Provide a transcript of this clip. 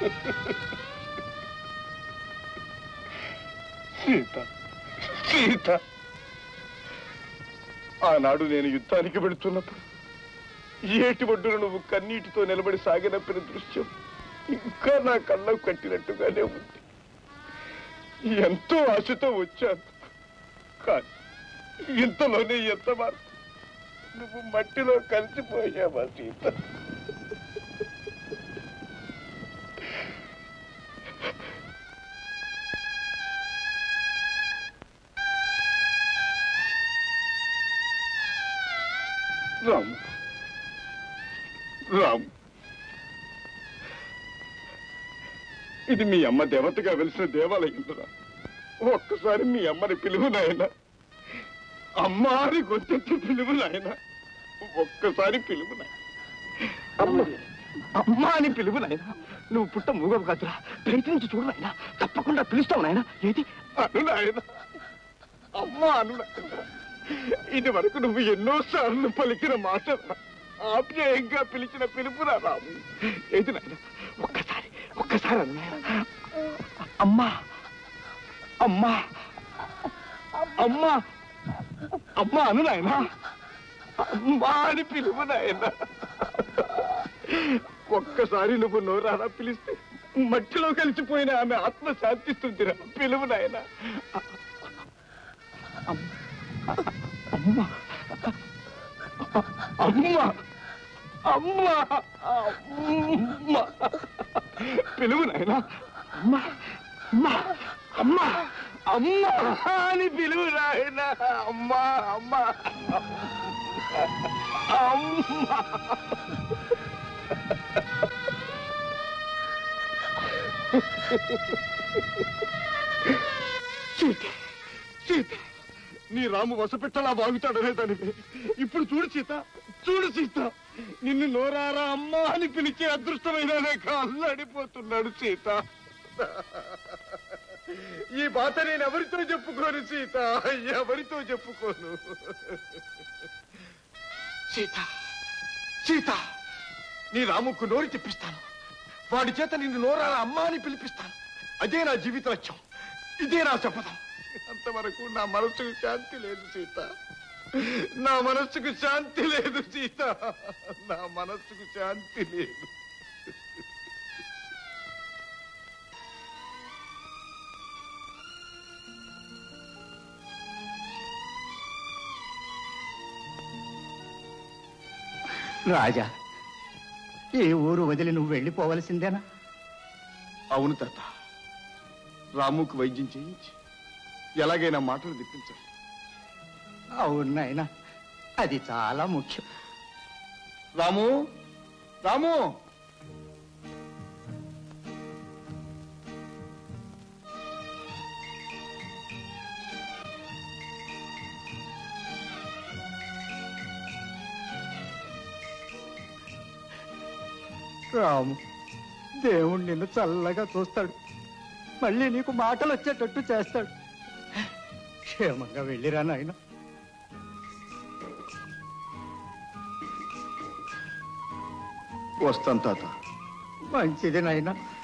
సీత సీత ఆనాడు నేను యుద్ధానికి వెళుతున్నప్పుడు ఏటి ఒడ్డున నువ్వు కన్నీటితో నిలబడి సాగినప్పిన దృశ్యం ఇంకా నా కళ్ళకు కట్టినట్టుగానే ఉంది ఎంతో ఆశతో వచ్చాను కానీ ఇంతలోనే ఎంత మార్పు నువ్వు మట్టిలో కలిసిపోయావా సీత రాము రాము ఇది మీ అమ్మ దేవతగా వెలిసిన దేవాలయం రా ఒక్కసారి మీ అమ్మని పిలువు నాయన అమ్మ అని గొంతెత్తి పిలువు నాయన ఒక్కసారి పిలువు నాయన అమ్మ అమ్మ అని పిలువు నాయన నువ్వు పుట్ట మూగవు కాదురా ప్రయత్నించి చూడు నాయన తప్పకుండా పిలుస్తావు నాయన ఏది అను నాయన అమ్మ అను నాయన ఇది వరకు నువ్వు ఎన్నో సార్లు పలికిన మాట ఆప్యాయంగా పిలిచిన పిలుపురా రాము ఏది నాయన ఒక్కసారి ఒక్కసారి అను నాయన అమ్మా అమ్మా అమ్మా అమ్మా అను నాయన అమ్మా అని పిలువు నాయన ఒక్కసారి నువ్వు నోరారా పిలిస్తే మట్టిలో కలిసిపోయిన ఆమె ఆత్మ శాంతిస్తుందిరా పిలువు నాయన అమ్మా అమ్మా అమ్మా అమ్మా పిలువు నాయన అమ్మా అమ్మా అమ్మా అమ్మా అని పిలువు నాయన అమ్మా అమ్మా అమ్మా సీత సీత నీ రాము వసపెట్టలా బాగుతాడనే దానివి ఇప్పుడు చూడు సీత చూడు సీత నిన్ను నోరారా అమ్మా అని పిలిచే అదృష్టమైన అల్లాడిపోతున్నాడు సీత ఈ బాధ నేను ఎవరితో చెప్పుకోను సీత ఎవరితో చెప్పుకోను సీత సీత నీ రాముకు నోరు తెప్పిస్తాను వాడి చేత నిన్ను నోరారా అమ్మా అని పిలిపిస్తాను అదే నా జీవిత లక్ష్యం ఇదే నా శపథం అంతవరకు నా మనసుకు శాంతి లేదు సీత నా మనస్సుకు శాంతి లేదు సీత నా మనస్సుకు శాంతి లేదు రాజా ఈ ఊరు వదిలి నువ్వు వెళ్ళిపోవలసిందేనా అవును తాత రాముకు వైద్యం చేయించి ఎలాగైనా మాటలు తెప్పించాలి అవును నాయనా అది చాలా ముఖ్యం రాము రాము రాము దేవుడు నిన్ను చల్లగా చూస్తాడు మళ్ళీ నీకు మాటలు వచ్చేటట్టు చేస్తాడు క్షేమంగా వెళ్ళిరా నాయన వస్తాను తాత మంచిది నాయనా